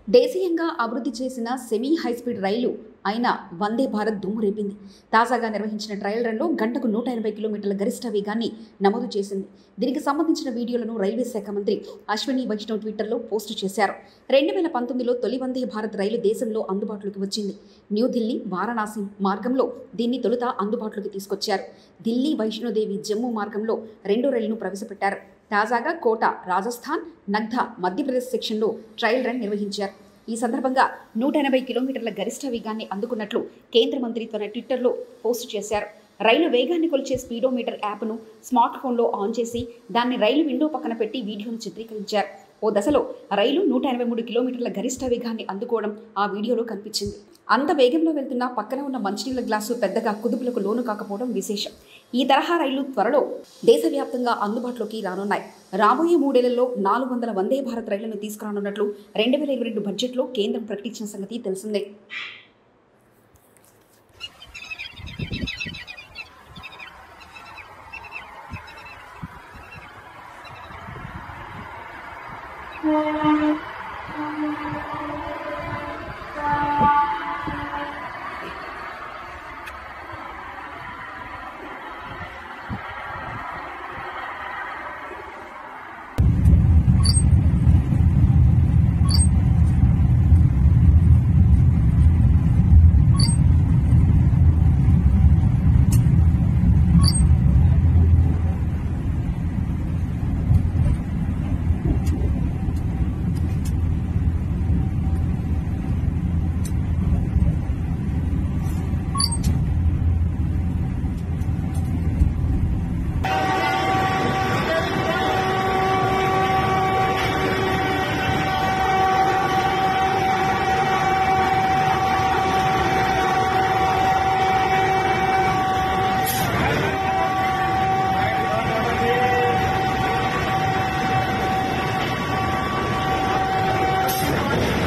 దేశీయంగా అభివృద్ధి చేసిన సెమీ హైస్పీడ్ రైలు అయిన వందే భారత్ దుమ్ము రేపింది తాజాగా నిర్వహించిన ట్రయల్ రన్లో గంటకు నూట ఎనభై కిలోమీటర్ల గరిష్ట వేగాన్ని నమోదు చేసింది దీనికి సంబంధించిన వీడియోలను రైల్వే శాఖ మంత్రి అశ్విని వైష్ణవ్ ట్విట్టర్లో పోస్టు చేశారు రెండు వేల పంతొమ్మిదిలో తొలి వందే భారత్ రైలు దేశంలో అందుబాటులోకి వచ్చింది న్యూఢిల్లీ వారణాసి మార్గంలో దీన్ని తొలుత అందుబాటులోకి తీసుకొచ్చారు ఢిల్లీ వైష్ణోదేవి జమ్మూ మార్గంలో రెండో రైలును ప్రవేశపెట్టారు తాజాగా కోట రాజస్థాన్ నగ్ధా మధ్యప్రదేశ్ సెక్షన్లో ట్రయల్ రన్ నిర్వహించారు ఈ సందర్భంగా నూట ఎనభై కిలోమీటర్ల గరిష్ట వేగాన్ని అందుకున్నట్లు కేంద్ర మంత్రి తన ట్విట్టర్లో పోస్ట్ చేశారు రైలు వేగాన్ని కొలిచే స్పీడోమీటర్ యాప్ను స్మార్ట్ ఫోన్లో ఆన్ చేసి దాన్ని రైలు విండో పక్కన పెట్టి వీడియోను చిత్రీకరించారు ఓ దశలో రైలు నూట ఎనభై మూడు కిలోమీటర్ల గరిష్ట వేగాన్ని అందుకోవడం ఆ వీడియోలో కనిపించింది అంత వేగంలో వెళ్తున్న పక్కన ఉన్న మంచినీళ్ళ గ్లాసు పెద్దగా కుదుపులకు లోను కాకపోవడం విశేషం ఈ తరహా రైళ్లు త్వరలో దేశవ్యాప్తంగా అందుబాటులోకి రానున్నాయి రాబోయే మూడేళ్లలో నాలుగు వందల వందే భారత్ రైళ్లను తీసుకురానున్నట్లు రెండు వేల ఇరవై రెండు బడ్జెట్లో కేంద్రం ప్రకటించిన సంగతి తెలిసిందే Thank you.